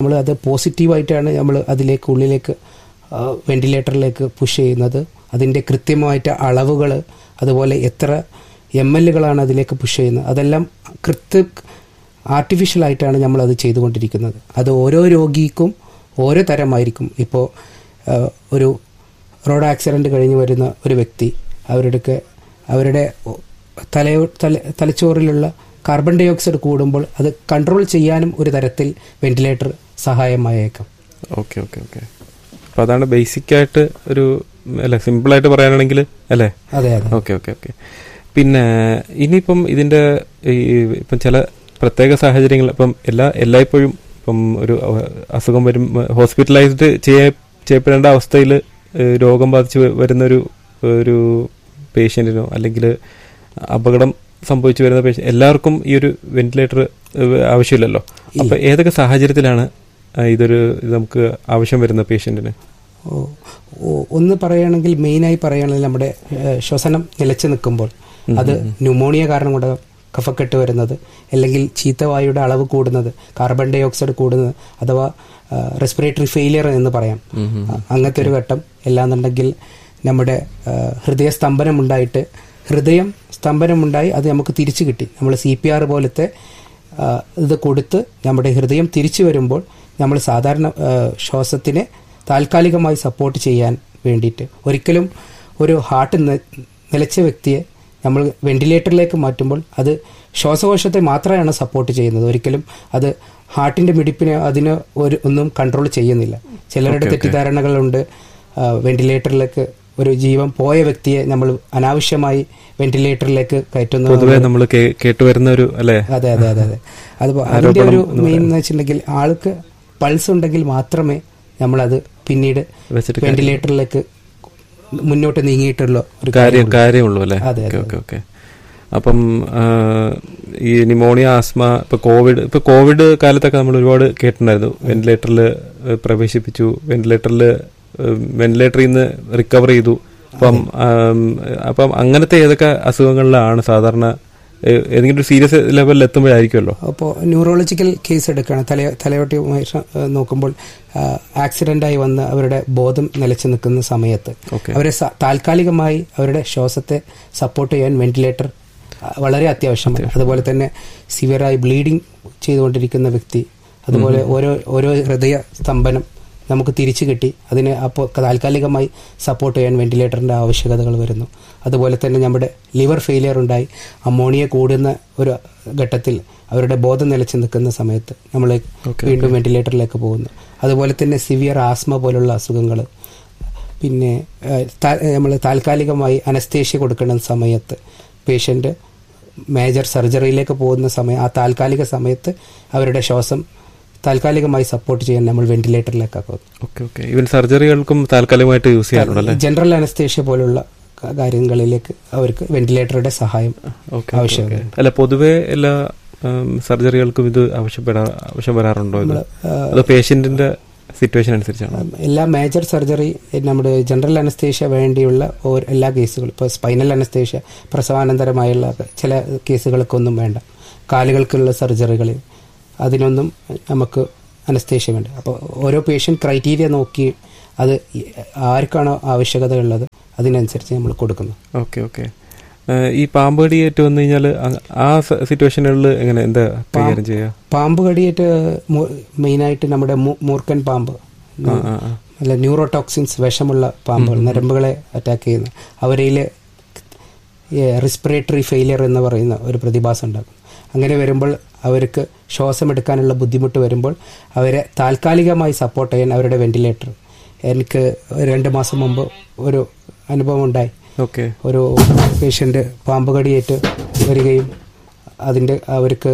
നമ്മൾ അത് പോസിറ്റീവായിട്ടാണ് നമ്മൾ അതിലേക്ക് ഉള്ളിലേക്ക് വെന്റിലേറ്ററിലേക്ക് പുഷ് ചെയ്യുന്നത് അതിൻ്റെ കൃത്യമായിട്ട് അളവുകൾ അതുപോലെ എത്ര എം എല്ലുകളാണ് അതിലേക്ക് പുഷ് ചെയ്യുന്നത് അതെല്ലാം കൃത്യ ആർട്ടിഫിഷ്യലായിട്ടാണ് നമ്മൾ അത് ചെയ്തുകൊണ്ടിരിക്കുന്നത് അത് ഓരോ രോഗിക്കും ഓരോ തരമായിരിക്കും ഇപ്പോൾ ഒരു റോഡ് ആക്സിഡൻറ്റ് കഴിഞ്ഞ് വരുന്ന ഒരു വ്യക്തി അവരുടെ അവരുടെ തലയോ തല തലച്ചോറിലുള്ള കാർബൺ ഡൈ ഓക്സൈഡ് കൂടുമ്പോൾ അത് കൺട്രോൾ ചെയ്യാനും ഒരു തരത്തിൽ വെന്റിലേറ്റർ സഹായമായേക്കാം ഓക്കെ ഓക്കെ ഓക്കെ അപ്പൊ അതാണ് ബേസിക് ആയിട്ട് ഒരു അല്ലെ സിമ്പിൾ ആയിട്ട് പറയാനാണെങ്കിൽ അല്ലേ അതെ അതെ ഓക്കെ ഓക്കെ ഓക്കെ പിന്നെ ഇനിയിപ്പം ഇതിന്റെ ഈ ഇപ്പം ചില പ്രത്യേക സാഹചര്യങ്ങൾ ഇപ്പം എല്ലാ എല്ലായ്പ്പോഴും ഇപ്പം ഒരു അഹ് അസുഖം വരും ഹോസ്പിറ്റലൈസ്ഡ് ചെയ്യ ചെയ്യപ്പെടേണ്ട അവസ്ഥയിൽ രോഗം ബാധിച്ച് വ- വരുന്നൊരു ഒരു പേഷ്യന്റിനോ അല്ലെങ്കിൽ അപകടം സംഭവിച്ചു വരുന്ന പേഷ്യൻ എല്ലാവർക്കും ഈ ഒരു വെന്റിലേറ്റർ ആവശ്യമില്ലല്ലോ അപ്പൊ ഏതൊക്കെ സാഹചര്യത്തിലാണ് ആ, ഇതൊരു ഇത് നമുക്ക് ആവശ്യം വരുന്ന പേഷ്യന്റിന് ഓ, ഓ, ഒന്ന് പറയുകയാണെങ്കിൽ മെയിനായി പറയുകയാണെങ്കിൽ നമ്മുടെ ഏഹ്, ശ്വസനം നിലച്ചു നിൽക്കുമ്പോൾ അത് ന്യൂമോണിയ കാരണം കൊണ്ട് കഫക്കെട്ട് വരുന്നത് അല്ലെങ്കിൽ ചീത്തവായുടെ അളവ് കൂടുന്നത് കാർബൺ ഡൈ ഓക്സൈഡ് കൂടുന്നത് അഥവാ റെസ്പിറേറ്ററി ഫെയിലിയർ എന്ന് പറയാം അ- അങ്ങനത്തെ ഒരു ഘട്ടം അല്ലാന്നുണ്ടെങ്കിൽ നമ്മുടെ ഏഹ്, ഹൃദയസ്തംഭനം ഉണ്ടായിട്ട് ഹൃദയം സ്തംഭനമുണ്ടായി അത് നമുക്ക് തിരിച്ചു കിട്ടി നമ്മൾ സി പി ആർ പോലത്തെ ആ, ഇത് കൊടുത്ത് നമ്മുടെ ഹൃദയം തിരിച്ചു വരുമ്പോൾ നമ്മൾ സാധാരണ ആ, ശ്വാസത്തിനെ താൽക്കാലികമായി സപ്പോർട്ട് ചെയ്യാൻ വേണ്ടിയിട്ട് ഒരിക്കലും ഒരു ഹാർട്ട് നി- നിലച്ച വ്യക്തിയെ നമ്മൾ വെന്റിലേറ്ററിലേക്ക് മാറ്റുമ്പോൾ അത് ശ്വാസകോശത്തെ മാത്രമാണ് സപ്പോർട്ട് ചെയ്യുന്നത് ഒരിക്കലും അത് ഹാർട്ടിന്റെ മിടിപ്പിനെ അതിന് ഒരു ഒന്നും കൺട്രോൾ ചെയ്യുന്നില്ല ചിലരുടെ തെറ്റിദ്ധാരണകളുണ്ട് ആ, വെന്റിലേറ്ററിലേക്ക് ഒരു ജീവൻ പോയ വ്യക്തിയെ നമ്മൾ അനാവശ്യമായി വെന്റിലേറ്ററിലേക്ക് കയറ്റുന്നു പൊതുവെ നമ്മൾ കേട്ടുവരുന്ന ഒരു അല്ലെ അതെ അതെ അതെ അതെ അത് അതിന്റെ ഒരു മെയിൻ എന്ന് വെച്ചിട്ടുണ്ടെങ്കിൽ ആൾക്ക് പൾസ് ഉണ്ടെങ്കിൽ മാത്രമേ നമ്മളത് പിന്നീട് വെച്ചിട്ട് വെന്റിലേറ്ററിലേക്ക് മുന്നോട്ട് നീങ്ങിയിട്ടുള്ള ഒരു കാര്യം കാര്യമുള്ളൂ അല്ലേ അതെ, ഓക്കെ ഓക്കെ ഓക്കെ അപ്പം ആ, ഈ നിമോണിയ ആസ്മ ഇപ്പൊ കോവിഡ് ഇപ്പൊ കോവിഡ് കാലത്തൊക്കെ നമ്മൾ ഒരുപാട് കേട്ടിട്ടുണ്ടായിരുന്നു വെന്റിലേറ്ററിൽ പ്രവേശിപ്പിച്ചു വെന്റിലേറ്ററിൽ വെന്റിലേറ്ററിൽ നിന്ന് റിക്കവർ ചെയ്തു അപ്പം ആം, അപ്പം അങ്ങനത്തെ ഏതൊക്കെ അസുഖങ്ങളിലാണ് സാധാരണ ഏ- ഏതെങ്കിലും ഒരു സീരിയസ് ലെവലിൽ എത്തുമ്പോഴായിരിക്കുമല്ലോ അപ്പോൾ ന്യൂറോളജിക്കൽ കേസ് എടുക്കുകയാണ് തല തലയോട്ടിയുമായി സ- നോക്കുമ്പോൾ ആക്സിഡൻ്റായി വന്ന് അവരുടെ ബോധം നിലച്ചു നിൽക്കുന്ന സമയത്ത് ഓക്കെ അവരെ സ- താൽക്കാലികമായി അവരുടെ ശ്വാസത്തെ സപ്പോർട്ട് ചെയ്യാൻ വെന്റിലേറ്റർ ആ, വളരെ അത്യാവശ്യമാണ് അതുപോലെ തന്നെ സിവിയറായി ബ്ലീഡിങ് ചെയ്തുകൊണ്ടിരിക്കുന്ന വ്യക്തി അതുപോലെ ഓരോ ഓരോ ഹൃദയ സ്തംഭനം നമുക്ക് തിരിച്ചു കിട്ടി അതിന് അപ്പോൾ താൽക്കാലികമായി സപ്പോർട്ട് ചെയ്യാൻ വെന്റിലേറ്ററിൻ്റെ ആവശ്യകതകൾ വരുന്നു അതുപോലെ തന്നെ നമ്മുടെ ലിവർ ഫെയിലിയർ ഉണ്ടായി അമോണിയ കൂടുന്ന ഒരു ഘട്ടത്തിൽ അവരുടെ ബോധം നിലച്ചു നിൽക്കുന്ന സമയത്ത് നമ്മൾ വീണ്ടും വെന്റിലേറ്ററിലേക്ക് പോകുന്നു അതുപോലെ തന്നെ സിവിയർ ആസ്മ പോലുള്ള അസുഖങ്ങൾ പിന്നെ നമ്മൾ താൽക്കാലികമായി അനസ്തേഷ്യ കൊടുക്കുന്ന സമയത്ത് പേഷ്യൻ്റ് മേജർ സർജറിയിലേക്ക് പോകുന്ന സമയം ആ താൽക്കാലിക സമയത്ത് അവരുടെ ശ്വാസം താൽക്കാലികമായി സപ്പോർട്ട് ചെയ്യാൻ നമ്മൾ വെന്റിലേറ്ററിലേക്കാക്കും ഓക്കെ ഓക്കെ ഈവൻ സർജറികൾക്കും താൽക്കാലികമായിട്ട് യൂസ് ചെയ്യാറുണ്ടല്ലേ ജനറൽ അനസ്തേഷ്യ പോലുള്ള ക- കാര്യങ്ങളിലേക്ക് അവർക്ക് വെന്റിലേറ്ററുടെ സഹായം ഓക്കെ ആവശ്യമാണ് അല്ല പൊതുവെ എല്ലാ ഉം, സർജറികൾക്കും ഇത് ആവശ്യപ്പെടാ ആവശ്യം വരാറുണ്ടോ ഇത് അത് പേഷ്യന്റിന്റെ സിറ്റുവേഷൻ അനുസരിച്ചാണ് എല്ലാ മേജർ സർജറി നമ്മുടെ ജനറൽ അനസ്തേഷ്യ വേണ്ടിയുള്ള ഓരോ- എല്ലാ കേസുകളും ഇപ്പോൾ സ്പൈനൽ അനസ്തേഷ്യ പ്രസവാനന്തരമായുള്ള ചില കേസുകൾക്കൊന്നും വേണ്ട കാലുകൾക്കുള്ള സർജറികളിൽ അതിനൊന്നും നമുക്ക് അനസ്തേഷ്യ വേണ്ട അപ്പോൾ ഓരോ പേഷ്യൻ്റ് ക്രൈറ്റീരിയ നോക്കി അത് ഈ- ആർക്കാണോ ആവശ്യകത ഉള്ളത് അതിനനുസരിച്ച് നമ്മൾ കൊടുക്കുന്നു ഓക്കെ ഓക്കെ ഈ പാമ്പ് കടിയേറ്റ് വന്നു കഴിഞ്ഞാൽ ആ സിറ്റുവേഷനുകളിൽ എങ്ങനെ എന്താ കൈകാര്യം ചെയ്യുക പാമ്പ് കടിയേറ്റ് മു- മെയിനായിട്ട് നമ്മുടെ മൂ- മൂർഖൻ പാമ്പ് ആ, ആ, ആ. അല്ല ന്യൂറോടോക്സിൻസ് വിഷമുള്ള പാമ്പുകൾ നരമ്പുകളെ അറ്റാക്ക് ചെയ്യുന്ന അവരിൽ റെസ്പിറേറ്ററി ഫെയിലിയർ എന്ന് പറയുന്ന ഒരു പ്രതിഭാസം ഉണ്ടാകും അങ്ങനെ വരുമ്പോൾ അവർക്ക് ശ്വാസമെടുക്കാനുള്ള ബുദ്ധിമുട്ട് വരുമ്പോൾ അവരെ താൽക്കാലികമായി സപ്പോർട്ട് ചെയ്യാൻ അവരുടെ വെന്റിലേറ്റർ എനിക്ക് രണ്ട് മാസം മുമ്പ് ഒരു അനുഭവം ഉണ്ടായി ഓക്കെ ഒരു പേഷ്യൻ്റ് പാമ്പ് കടിയേറ്റ് വരികയും അതിൻ്റെ അവർക്ക്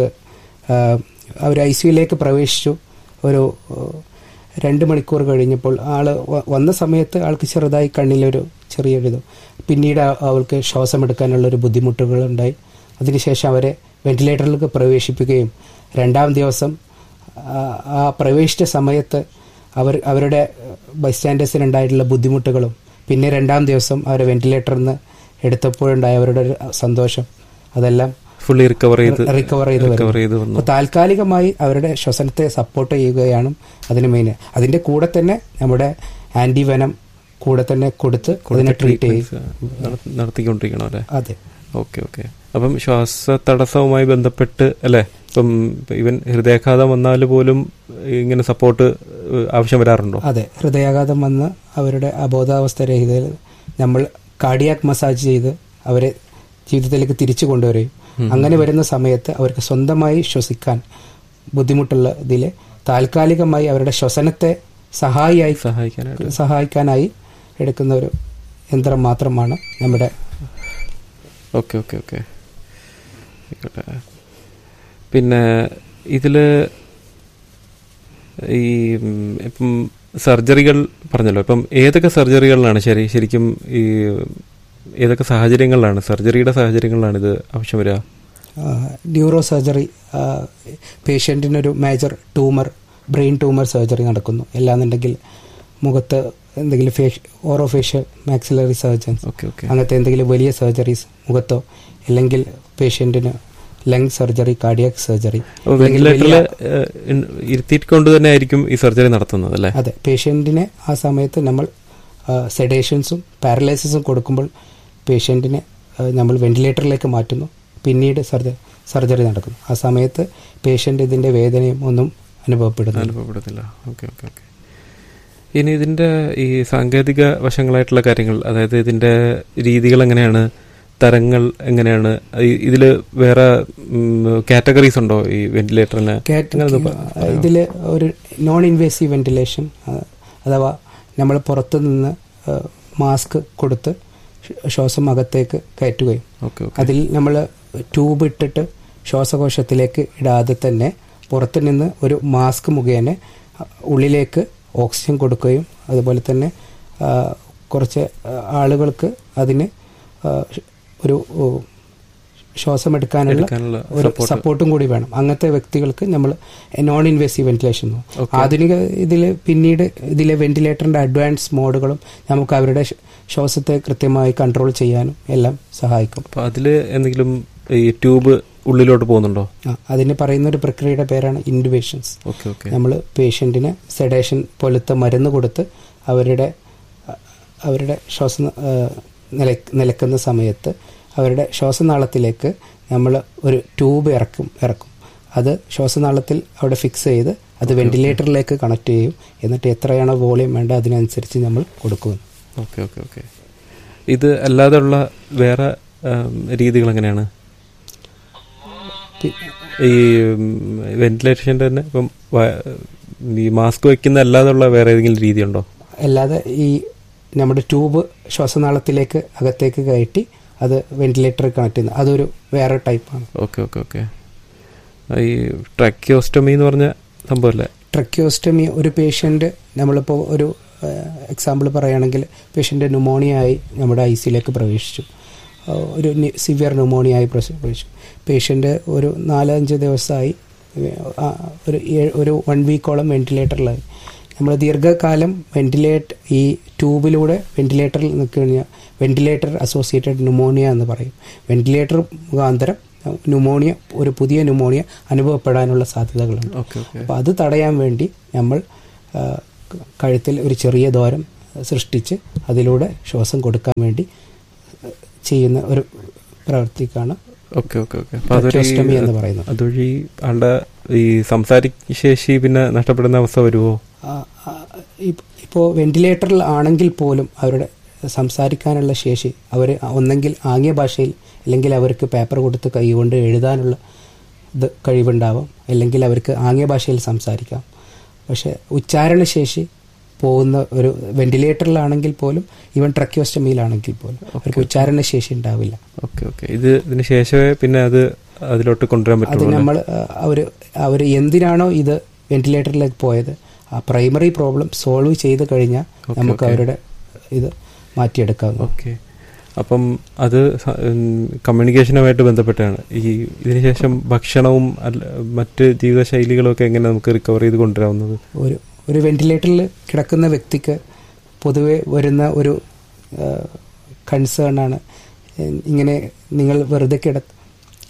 അവർ ഐ സിയുലേക്ക് പ്രവേശിച്ചു ഒരു ഏഹ്, രണ്ട് മണിക്കൂർ കഴിഞ്ഞപ്പോൾ ആൾ വന്ന സമയത്ത് ആൾക്ക് ചെറുതായി കണ്ണിലൊരു ചെറിയൊരിത് പിന്നീട് ആ- അവൾക്ക് ശ്വാസമെടുക്കാനുള്ളൊരു ബുദ്ധിമുട്ടുകളുണ്ടായി അതിനുശേഷം അവരെ വെന്റിലേറ്ററിലേക്ക് പ്രവേശിപ്പിക്കുകയും രണ്ടാം ദിവസം ആ- ആ പ്രവേശിച്ച സമയത്ത് അവർ അവരുടെ ബൈസ്റ്റാൻഡേഴ്സിനുണ്ടായിട്ടുള്ള ബുദ്ധിമുട്ടുകളും പിന്നെ രണ്ടാം ദിവസം അവരെ വെന്റിലേറ്ററിൽ നിന്ന് എടുത്തപ്പോഴുണ്ടായ അവരുടെ ഒരു സന്തോഷം അതെല്ലാം ഫുള്ളി റിക്കവർ ചെയ്ത് റിക്കവർ ചെയ്ത് റിക്കവർ വരും ചെയ്ത് വന്നു അപ്പോൾ താൽക്കാലികമായി അവരുടെ ശ്വസനത്തെ സപ്പോർട്ട് ചെയ്യുകയാണ് അതിന് മെയിൻ അതിന്റെ കൂടെ തന്നെ നമ്മുടെ ആന്റി വെനം കൂടെ തന്നെ കൊടുത്ത് അതിനെ ട്രീറ്റ് ചെയ്യും നട- നടത്തിക്കൊണ്ടിരിക്കണം അല്ലേ അതെ ഓക്കെ ഓക്കെ അപ്പം ശ്വാസ തടസ്സവുമായി ബന്ധപ്പെട്ട് അല്ലേ ഇപ്പം ഇവൻ ഹൃദയാഘാതം വന്നാൽ പോലും ഇങ്ങനെ സപ്പോർട്ട് ആവശ്യം വരാറുണ്ടോ അതെ ഹൃദയാഘാതം വന്ന് അവരുടെ അബോധാവസ്ഥ രഹിതയിൽ നമ്മൾ കാർഡിയാക് മസാജ് ചെയ്ത് അവരെ ജീവിതത്തിലേക്ക് തിരിച്ചു കൊണ്ടുവരികയും അങ്ങനെ വരുന്ന സമയത്ത് അവർക്ക് സ്വന്തമായി ശ്വസിക്കാൻ ബുദ്ധിമുട്ടുള്ള ഇതിൽ താൽക്കാലികമായി അവരുടെ ശ്വസനത്തെ സഹായിയായി സഹായിക്കാനായിട്ട് സഹായിക്കാനായി എടുക്കുന്ന ഒരു യന്ത്രം മാത്രമാണ് നമ്മുടെ ഓക്കെ ഓക്കെ ഓക്കെ ആയിക്കോട്ടെ പിന്നെ ഇതില് ഈ ഉം, ഇപ്പം സർജറികൾ പറഞ്ഞല്ലോ ഇപ്പം ഏതൊക്കെ സർജറികളിലാണ് ശരി ശരിക്കും ഈ ഏതൊക്കെ സാഹചര്യങ്ങളിലാണ് സർജറിയുടെ സാഹചര്യങ്ങളിലാണ് ഇത് ആവശ്യം വരിക ന്യൂറോ സർജറി പേഷ്യൻറ്റിനൊരു major tumour brain tumour surgery നടക്കുന്നു അല്ലാന്നുണ്ടെങ്കിൽ മുഖത്ത് എന്തെങ്കിലും ഫേഷ് orofacial maxillary surgeons okay okay അങ്ങനത്തെ എന്തെങ്കിലും വലിയ സർജറീസ് മുഖത്തോ അല്ലെങ്കിൽ പേഷ്യൻറ്റിന് ലങ് സർജറി കാർഡിയാക് സർജറി വെന്റിലേറ്ററിൽ ഇരുത്തിക്കൊണ്ട് തന്നെ ആയിരിക്കും ഈ സർജറി നടത്തുന്നത് അല്ലേ അതെ പേഷ്യൻറ്റിനെ ആ സമയത്ത് നമ്മൾ സെഡേഷൻസും പാരലൈസിസും കൊടുക്കുമ്പോൾ പേഷ്യൻറ്റിനെ നമ്മൾ വെന്റിലേറ്ററിലേക്ക് മാറ്റുന്നു പിന്നീട് സർജറി സർജറി നടക്കുന്നു ആ സമയത്ത് പേഷ്യൻ്റ് ഇതിൻ്റെ വേദനയും ഒന്നും അനുഭവപ്പെടുന്നു അനുഭവപ്പെടുന്നില്ല ഓക്കെ ഓക്കെ ഓക്കെ ഇനി ഇതിന്റെ ഈ സാങ്കേതിക വശങ്ങളായിട്ടുള്ള കാര്യങ്ങൾ അതായത് ഇതിന്റെ രീതികൾ എങ്ങനെയാണ് തരങ്ങൾ എങ്ങനെയാണ് ഈ- ഇതില് വേറെ കാറ്റഗറീസ് ഉണ്ടോ ഈ വെന്റിലേറ്ററിന് ഇതിൽ ഒരു നോൺ ഇൻവേസീവ് വെന്റിലേഷൻ അഥവാ നമ്മൾ പുറത്തു നിന്ന് മാസ്ക് കൊടുത്ത് ശ്വ- ശ്വാസം അകത്തേക്ക് കയറ്റുകയും ഓക്കെ ഓക്കെ അതിൽ നമ്മൾ ട്യൂബ് ഇട്ടിട്ട് ശ്വാസകോശത്തിലേക്ക് ഇടാതെ തന്നെ പുറത്തു നിന്ന് ഒരു മാസ്ക് മുഖേന ഉള്ളിലേക്ക് ഓക്സിജൻ കൊടുക്കുകയും അതുപോലെ തന്നെ ആ, കുറച്ച് ആ, ആളുകൾക്ക് അതിന് ആ, ഒരു ഓ, ശ്വാസമെടുക്കാനുള്ള എടുക്കാനുള്ള ഒരു support. സപ്പോർട്ടും കൂടി വേണം അങ്ങനത്തെ വ്യക്തികൾക്ക് നമ്മൾ നോൺ ഇൻവേസീവ് വെന്റിലേഷൻ Okay. ആധുനിക ഇതിൽ പിന്നീട് ഇതിലെ വെന്റിലേറ്ററിന്റെ അഡ്വാൻസ് മോഡുകളും നമുക്ക് അവരുടെ ശ്വ- ശ്വാസത്തെ കൃത്യമായി കൺട്രോൾ ചെയ്യാനും എല്ലാം സഹായിക്കും അപ്പൊ അതില് എന്തെങ്കിലും ഈ ട്യൂബ് ഉള്ളിലോട്ട് പോകുന്നുണ്ടോ ആ, അതിന് പറയുന്ന ഒരു പ്രക്രിയയുടെ പേരാണ് ഇൻഡുവേഷൻസ് ഓക്കെ ഓക്കെ നമ്മൾ പേഷ്യൻറ്റിന് സെഡേഷൻ പോലത്തെ മരുന്ന് കൊടുത്ത് അവരുടെ അ- അവരുടെ ശ്വാസം ആ, നില നിലക്കുന്ന സമയത്ത് അവരുടെ ശ്വാസനാളത്തിലേക്ക് നമ്മൾ ഒരു ട്യൂബ് ഇറക്കും ഇറക്കും അത് ശ്വാസനാളത്തിൽ അവിടെ ഫിക്സ് ചെയ്ത് അത് വെന്റിലേറ്ററിലേക്ക് കണക്ട് ചെയ്യും എന്നിട്ട് എത്രയാണോ വോളിയം വേണ്ട അതിനനുസരിച്ച് നമ്മൾ കൊടുക്കും ഓക്കെ ഓക്കെ ഓക്കെ ഇത് അല്ലാതെയുള്ള വേറെ രീതികൾ എങ്ങനെയാണ് പി- ഈ വെന്റിലേഷൻ്റെ തന്നെ ഇപ്പം വ- ഈ മാസ്ക് വെക്കുന്ന അല്ലാതെയുള്ള വേറെ ഏതെങ്കിലും രീതിയുണ്ടോ അല്ലാതെ ഈ നമ്മുടെ ട്യൂബ് ശ്വാസനാളത്തിലേക്ക് അകത്തേക്ക് കയറ്റി അത് വെന്റിലേറ്ററിൽ കണക്ട് ചെയ്യുന്നത് അതൊരു വേറെ ടൈപ്പാണ് ഓക്കെ ഓക്കെ ഓക്കെ ഈ ട്രക്യോസ്റ്റമി എന്ന് പറഞ്ഞ സംഭവമല്ലേ ട്രക്യോസ്റ്റമി ഒരു പേഷ്യൻ്റ് നമ്മളിപ്പോൾ ഒരു എക്സാമ്പിൾ പറയുകയാണെങ്കിൽ പേഷ്യൻ്റ് ന്യൂമോണിയ ആയി നമ്മുടെ ഐ സിയിലേക്ക് പ്രവേശിച്ചു ആ, ഒരു സിവിയർ ന്യൂമോണിയ ആയി പ്രവേശി- പ്രവേശിച്ചു പേഷ്യൻ്റ് ഒരു നാലഞ്ച് ദിവസമായി ആ, ഒരു ഏഴ്- ഒരു വൺ വീക്കോളം വെന്റിലേറ്ററിലായി നമ്മൾ ദീർഘകാലം വെന്റിലേറ്റ് ഈ ട്യൂബിലൂടെ വെന്റിലേറ്ററിൽ നിൽക്കഴിഞ്ഞാൽ വെന്റിലേറ്റർ അസോസിയേറ്റഡ് ന്യൂമോണിയ എന്ന് പറയും വെന്റിലേറ്റർ മുഖാന്തരം ന്യൂമോണിയ ഒരു പുതിയ ന്യൂമോണിയ അനുഭവപ്പെടാനുള്ള സാധ്യതകളുണ്ട് ഓക്കെ ഓക്കെ അപ്പോൾ അത് തടയാൻ വേണ്ടി നമ്മൾ ആ, ക- കഴുത്തിൽ ഒരു ചെറിയ ദ്വാരം സൃഷ്ടിച്ച് അതിലൂടെ ശ്വാസം കൊടുക്കാൻ വേണ്ടി ചെയ്യുന്ന ഒരു പ്രവൃത്തിക്കാണ് ഓക്കെ ഓക്കെ ഓക്കെ അപ്പൊ അതൊരു ട്രക്യോസ്റ്റമി എന്ന് പറയുന്നത് അതുവഴി ആളുടെ ഈ സംസാരിക്ക ശേഷി പിന്നെ നഷ്ടപ്പെടുന്ന അവസ്ഥ വരുമോ ഇപ്പോൾ വെന്റിലേറ്ററിൽ ആണെങ്കിൽ പോലും അവരുടെ സംസാരിക്കാനുള്ള ശേഷി അവർ ഒന്നെങ്കിൽ ആംഗ്യ ഭാഷയിൽ അല്ലെങ്കിൽ അവർക്ക് പേപ്പർ കൊടുത്ത് കൈകൊണ്ട് എഴുതാനുള്ള ഇത് കഴിവുണ്ടാവാം അല്ലെങ്കിൽ അവർക്ക് ആംഗ്യ ഭാഷയിൽ സംസാരിക്കാം പക്ഷേ ഉച്ചാരണശേഷി പോകുന്ന ഒരു വെന്റിലേറ്ററിലാണെങ്കിൽ പോലും ഈവൻ ട്രക്യോസ്റ്റമിയിലാണെങ്കിൽ പോലും അവർക്ക് ഉച്ചാരണശേഷി ഉണ്ടാവില്ല ഓക്കെ ഓക്കെ ഇത് ഇതിന് ശേഷമേ പിന്നെ അത് അതിലോട്ട് കൊണ്ടുവരാൻ അത് പറ്റുള്ളൂ നമ്മൾ അവർ അവർ എന്തിനാണോ ഇത് വെന്റിലേറ്ററിലേക്ക് പോയത് ആ പ്രൈമറി പ്രോബ്ലം സോൾവ് ചെയ്ത് കഴിഞ്ഞാൽ Okay, നമുക്ക് okay. അവരുടെ ഇത് മാറ്റിയെടുക്കാവുന്നു ഓക്കെ അപ്പം അത് സ- ഉം, കമ്മ്യൂണിക്കേഷനുമായിട്ട് ബന്ധപ്പെട്ടാണ് ഈ ഇതിനുശേഷം ഭക്ഷണവും അല്ല മറ്റ് ജീവിതശൈലികളും ഒക്കെ എങ്ങനെ നമുക്ക് റിക്കവർ ചെയ്ത് കൊണ്ടുവരാവുന്നത് ഒരു ഒരു വെന്റിലേറ്ററിൽ കിടക്കുന്ന വ്യക്തിക്ക് പൊതുവെ വരുന്ന ഒരു കൺസേൺ ആണ് ഇങ്ങനെ നിങ്ങൾ വെറുതെ കിട